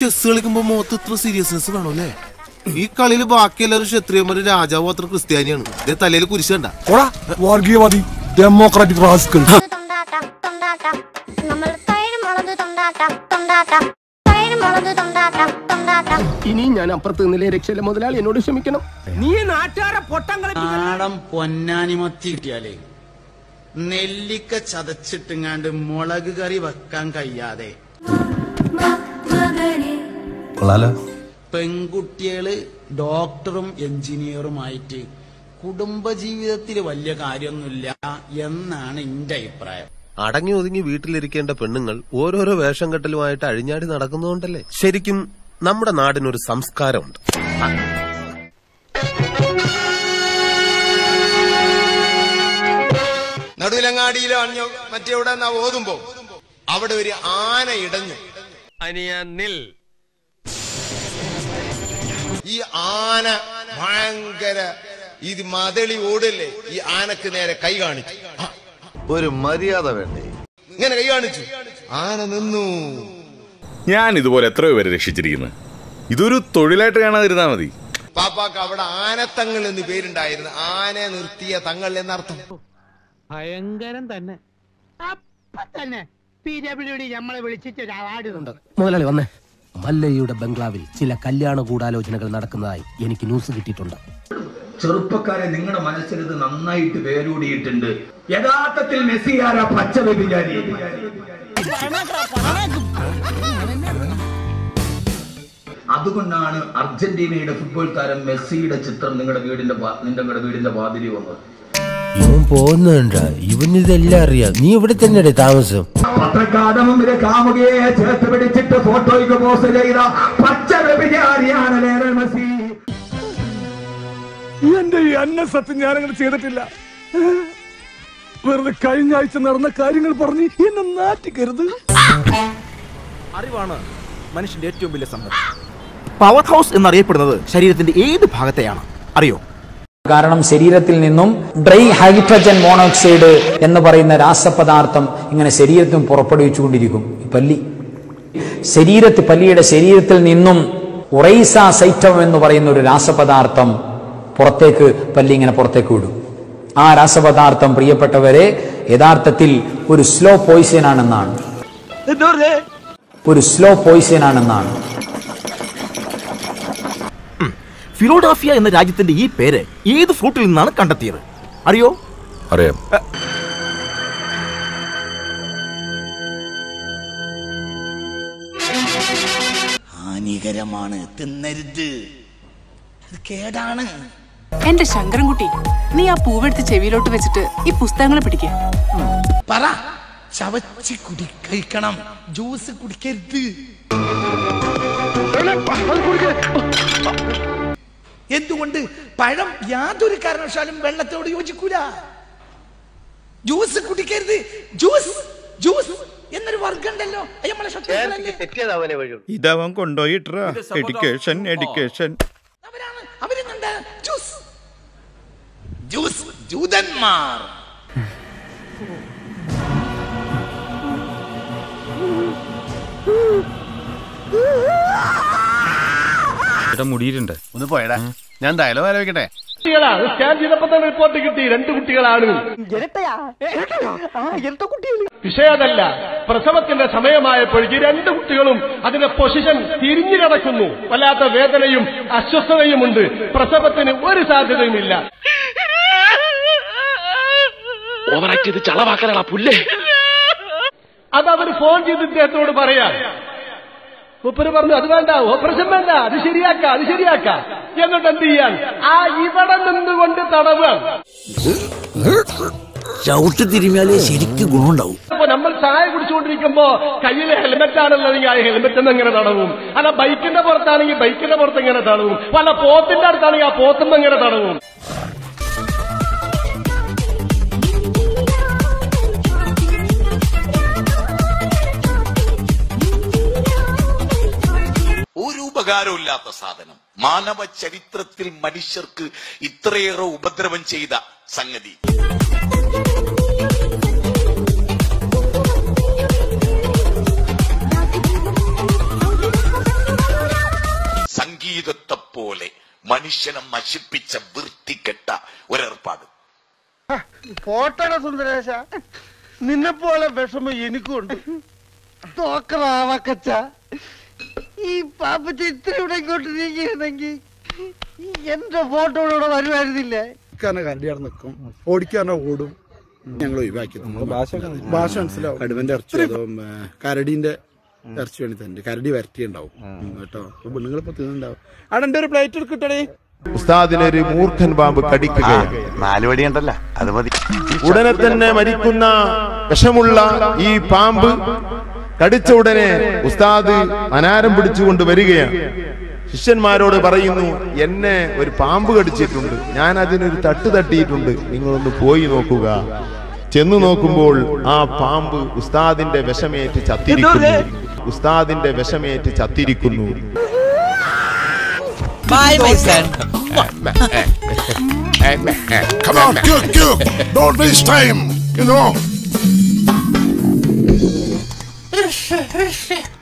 Chess കളിക്കുമ്പോ മുഖത്ത് ഇത്ര സീരിയസ്നെസ് വേണമല്ലേ ഈ കളിയിൽ ബാക്കി എല്ലാവരും ക്ഷത്രിയന്മാരും രാജാവും അത്ര ക്രിസ്ത്യാനിയാണ് ഇതേ തലയിൽ കുരിശ് കണ്ട വർഗീയവാദി ഡെമോക്രാറ്റിക് റാസ്കൾ തൊണ്ടാട്ടം തൊണ്ടാട്ടം നമ്മൾ തൈര് മുളക് തൊണ്ടാട്ടം തൊണ്ടാട്ടം തൈര് മുളക് തൊണ്ടാട്ടം തൊണ്ടാട്ടം ഇനി ഞാൻ അപ്പുറത്ത് നിന്നില്ലേ രക്ഷയില്ല മുതലാളി എന്നോട് ക്ഷമിക്കണം നീ നാട്ടുകാരെ പൊട്ടം കളി നാടൻ പൊന്നാനിമത്തി കിട്ടിയാലേ നെല്ലിക്ക ചതച്ചിട്ടുങ്ങാണ്ട് മുളക് കറി വെക്കാൻ കഴിയാതെ പെൺകുട്ടികള് ഡോക്ടറും എഞ്ചിനീയറുമായിട്ട് കുടുംബജീവിതത്തിൽ വലിയ കാര്യമൊന്നുമില്ല എന്നാണ് എന്റെ അഭിപ്രായം അടങ്ങി ഒതുങ്ങി വീട്ടിലിരിക്കേണ്ട പെണ്ണുങ്ങൾ ഓരോരോ വേഷം കെട്ടലുമായിട്ട് അഴിഞ്ഞാടി നടക്കുന്നതുകൊണ്ടല്ലേ ശരിക്കും നമ്മുടെ നാടിനൊരു സംസ്കാരമുണ്ട് നടുവിലങ്ങാടിയിലോ അഞ്ഞോ മറ്റേ ഇവിടെ നാ ഓതുമ്പോ അവിടെ ഒരു ആന ഇടഞ്ഞു ഈ ആന ഭയങ്കര ഇത് മതളി ഓടല്ലേ ഈ ആനക്ക് നേരെ കൈ കാണിച്ചു ആ, ഒരു മര്യാദ വേണ്ടേ ഇങ്ങനെ കൈ കാണിച്ചു ആന നിന്നു ഞാൻ ഇതുപോലെ എത്രയോ പേരെ രക്ഷിച്ചിരിക്കുന്നു ഇതൊരു തൊഴിലായിട്ട് കാണാതിരുന്നാ മതി പാപ്പാക്ക് അവിടെ ആനത്തങ്ങൾ എന്ന് പേരുണ്ടായിരുന്നു ആന നിർത്തിയ തങ്ങൾ എന്നർത്ഥം ഭയങ്കരം തന്നെ അപ്പൊ തന്നെ പി ഡബ്ല്യു ഡി നമ്മളെ വിളിച്ചിട്ട് ഒരു അവാർഡ് ഉണ്ട് മുതലാളി വന്നേ മല്ലയ്യയുടെ ബംഗ്ലാവിൽ ചില കല്യാണ ഗൂഢാലോചനകൾ നടക്കുന്നതായി എനിക്ക് ന്യൂസ് കിട്ടിയിട്ടുണ്ട് ചെറുപ്പക്കാരെ നിങ്ങളുടെ മനസ്സിൽ ഇത് നന്നായിട്ട് വേരൂടിയിട്ടുണ്ട് യഥാർത്ഥത്തിൽ മെസ്സിയാര പച്ച വ്യഭിചാരി അതുകൊണ്ടാണ് അർജന്റീനയുടെ ഫുട്ബോൾ താരം മെസ്സിയുടെ ചിത്രം നിങ്ങളുടെ വീടിന്റെ വാ- നിങ്ങളുടെ വീടിന്റെ വാതിരി വന്നത് ഇവൻ പോകുന്നുണ്ട് ഇവനിതെല്ലാം അറിയാം നീ ഇവിടെ തന്നെ താമസം പത്രക്കാരമുമ്പിലെ കാമുകയെ ചേർത്ത് പിടിച്ചിട്ട് ഫോട്ടോയ്ക്ക് പോസ്റ്റ് ചെയ്ത പച്ച വ്യഭിചാരിയാണ് ലേണൽ മെസ്സി എന്റെ ഈ അന്ന സത്യം ഞാനങ്ങനെ ചെയ്തിട്ടില്ല വെറുതെ കഴിഞ്ഞ ആഴ്ച നടന്ന കാര്യങ്ങൾ പറഞ്ഞ് എന്നെ നാറ്റിക്കരുത് അറിവാണ് മനുഷ്യന്റെ ഏറ്റവും വലിയ സമ്പത്ത് പവർ ഹൗസ് എന്നറിയപ്പെടുന്നത് ശരീരത്തിന്റെ ഏത് ഭാഗത്തെയാണ് അറിയോ കാരണം ശരീരത്തിൽ നിന്നും ഡ്രൈ ഹൈഡ്രജൻ മോണോക്സൈഡ് എന്ന് പറയുന്ന രാസപദാർത്ഥം ഇങ്ങനെ ശരീരത്തിൽ പുറപ്പെടുവിച്ചുകൊണ്ടിരിക്കും ഈ പല്ലി ശരീരത്തിൽ പല്ലിയുടെ ശരീരത്തിൽ നിന്നും ഉറൈസ സൈറ്റം എന്ന് പറയുന്ന ഒരു രാസപദാർത്ഥം പുറത്തേക്ക് പല്ലി ഇങ്ങനെ പുറത്തേക്ക് വിടും ആ രാസപദാർത്ഥം പ്രിയപ്പെട്ടവരെ യഥാർത്ഥത്തിൽ ഒരു സ്ലോ പോയിസൺ ആണെന്നാണ് ഒരു സ്ലോ പോയിസൺ ആണെന്നാണ് ഫിലോഡാഫിയ എന്ന രാജ്യത്തിന്റെ ഈ പേര് ഏത് ഫ്രൂട്ടിൽ നിന്നാണ് കണ്ടെത്തിയത് അറിയോ അറിയാം ഹാനികരമാണ് തിന്നരുത് അത് കേടാണ് എന്റെ ശങ്കരൻകുട്ടി നീ ആ പൂവെടുത്ത് ചെവിയിലോട്ട് വെച്ചിട്ട് ഈ പുസ്തകങ്ങൾ പിടിക്കുക പറ ചവച്ച് കുടി കഴിക്കണം ജ്യൂസ് കുടിക്കരുത് എന്തുകൊണ്ട് പഴം യാതൊരു കാരണവശാലും വെള്ളത്തോട് യോജിക്കൂല ജ്യൂസ് കുടിക്കരുത് ജ്യൂസ് ജ്യൂസ് എന്നൊരു വർഗം ഉണ്ടല്ലോ അത് നമ്മളെ ശത്രുക്കളല്ലേ? ഇതവൻ കൊണ്ടുപോയിട്ടാ എഡ്യൂക്കേഷൻ എഡ്യൂക്കേഷൻ അവരാണ് അവരുന്നുണ്ട് ജ്യൂസ് ജ്യൂസ് ജൂതന്മാർ മുടിയിട്ടുണ്ട് ഒന്ന് പോയടാ ഞാൻ ഡയലോഗ് ആലോചിക്കട്ടെ സ്കാൻ ചെയ്തപ്പോ തന്നെ റിപ്പോർട്ട് കിട്ടി രണ്ട് കുട്ടികളാണ് വിഷയം അതല്ല പ്രസവത്തിന്റെ സമയമായപ്പോഴേക്ക് രണ്ട് കുട്ടികളും അതിന്റെ പൊസിഷൻ തിരിഞ്ഞു കിടക്കുന്നു വല്ലാത്ത വേദനയും അസ്വസ്ഥതയുമുണ്ട് പ്രസവത്തിന് ഒരു സാധ്യതയുമില്ല അത് അവർ ഫോൺ ചെയ്ത് ഇദ്ദേഹത്തോട് പറയാം മൂപ്പര് പറഞ്ഞു അത് വേണ്ട ഓപ്പറേഷൻ വേണ്ട അത് ശരിയാക്ക അത് ശരിയാക്ക എന്നിട്ട് എന്ത് ചെയ്യാൻ ആ ഇവിടെ നിന്നുകൊണ്ട് തടവുക ചവിട്ട് തിരുമിയാലേ ശരിക്കും ഗുണമുണ്ടാവും അപ്പൊ നമ്മൾ ചായ കുടിച്ചുകൊണ്ടിരിക്കുമ്പോ കയ്യിൽ ഹെൽമെറ്റ് ആണുള്ളതെങ്കിൽ ആ ഹെൽമെറ്റ് എങ്ങനെ തടവും അല്ല ബൈക്കിന്റെ പുറത്താണെങ്കിൽ ബൈക്കിന്റെ പുറത്ത് എങ്ങനെ തടവും വല്ല പോത്തിന്റെ അടുത്താണെങ്കിൽ ആ പോത്തുമ്പോ എങ്ങനെ തടവും ഒരു ഉപകാരമില്ലാത്ത സാധനം മാനവ ചരിത്രത്തിൽ മനുഷ്യർക്ക് ഇത്രയേറെ ഉപദ്രവം ചെയ്ത സംഗതി സംഗീതത്തെ പോലെ മനുഷ്യനെ നശിപ്പിച്ച വൃത്തികെട്ട ഒരേർപ്പാട് പോട്ടട സുന്ദരേശ നിന്നെ പോലെ വിഷമം എനിക്കുണ്ട് തോക്കറാവക്കച്ച ഈ പാപ്പച്ച ഇത്ര ഇവിടെ ഇങ്ങോട്ട് നീങ്ങിയിരുന്നെങ്കിൽ എന്റെ ഫോട്ടോ ഇവിടെ വരുമായിരുന്നില്ലേ കാരണം കണ്ടി അവിടെ നിൽക്കും ഓടിക്കാരനെ ഓടും ഞങ്ങൾ ഒഴിവാക്കി ഭാഷ ഭാഷ മനസ്സിലാവും കടുവന്റെ ഇറച്ചി അതോ ഉം, ഏ, കരടിന്റെ ഇറച്ചി വേണ്ടി തന്നെ കരടി വരട്ടി ഉണ്ടാവും കേട്ടോ അപ്പൊ പെണ്ണുങ്ങളിപ്പോ തിന്നുണ്ടാവും അവിടെ എന്റെ ഒരു പ്ലേറ്റ് എടുക്കട്ടെ ഉസ്താദിനൊരു മൂർഖൻ പാമ്പ് കടിക്കുകയാണ് നാലുവടി ഉണ്ടല്ല അത് മതി ഉടനെ തന്നെ മരിക്കുന്ന വിഷമുള്ള ഈ പാമ്പ് കടിച്ച ഉടനെ ഉസ്താദ് അനാരം പിടിച്ചുകൊണ്ട് വരികയാണ് ശിഷ്യന്മാരോട് പറയുന്നു എന്നെ ഒരു പാമ്പ് കടിച്ചിട്ടുണ്ട് ഞാൻ അതിനൊരു തട്ട് തട്ടിയിട്ടുണ്ട് നിങ്ങളൊന്ന് പോയി നോക്കുക ചെന്നു നോക്കുമ്പോൾ ആ പാമ്പ് ഉസ്താദിന്റെ വിഷമേറ്റ് ചത്തിരിക്കുന്നു ഉസ്താദിന്റെ വിഷമേറ്റ് ചത്തിരിക്കുന്നു Bye, my son. Come on, quick, quick. Don't waste time, you know.